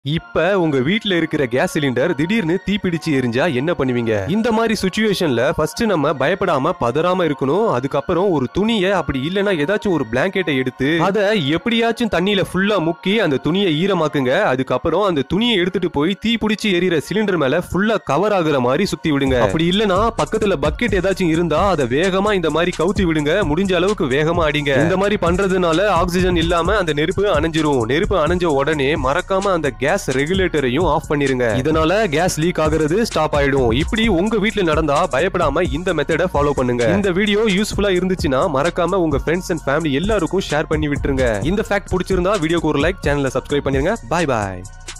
இப்ப உங்க வீட்ல இருக்கிற கேஸ் சிலிண்டர் திடீர்னு தீப்பிடிச்சு எரிஞ்சா என்ன பண்ணுவீங்க இந்த மாதிரி சுச்சுவேஷன்ல ஃபர்ஸ்ட் நம்ம பயப்படாம பதறாம இருக்கணும் அதுக்கப்புறம் ஒரு துணியை அப்படி இல்லனா ஏதாச்சும் ஒரு பிளாங்கெட்டை எடுத்து அத எப்படியாச்சும் தண்ணியில ஃபுல்லா முக்கி அந்த துணியை ஈரமாக்குங்க அதுக்கப்புறம் அந்த துணியை எடுத்துட்டு போய் தீ பிடிச்சி எரியிற சிலிண்டர் மேல ஃபுல்லா கவர் ஆகுற மாதிரி சுத்தி விடுங்க அப்படி இல்லனா பக்கத்துல பக்கெட் ஏதாச்சும் இருந்தா அதை வேகமா இந்த மாதிரி கவுத்தி விடுங்க முடிஞ்ச அளவுக்கு வேகமா அடிங்க இந்த மாதிரி பண்றதுனால ஆக்சிஜன் இல்லாம அந்த நெருப்பு அணைஞ்சிரும் நெருப்பு அணைஞ்ச உடனே மறக்காம அந்த கேஸ் ரெகுலேட்டரையும் ஆஃப் பண்ணிருங்க இதனால கேஸ் லீக் ஆகுறது ஸ்டாப் ஆயிடும் இப்படி உங்க வீட்ல நடந்தா பயப்படாம இந்த மெத்தடை ஃபாலோ பண்ணுங்க இந்த வீடியோ யூஸ்ஃபுல்லா இருந்துச்சுன்னா மறக்காம உங்க ஃப்ரெண்ட்ஸ் அண்ட் ஃபேமிலி எல்லாருக்கும் ஷேர் பண்ணி விட்டுருங்க இந்த ஃபேக்ட் பிடிச்சிருந்தா வீடியோக்கு ஒரு லைக் சேனலை சப்ஸ்கிரைப் பண்ணிருங்க பாய் பாய்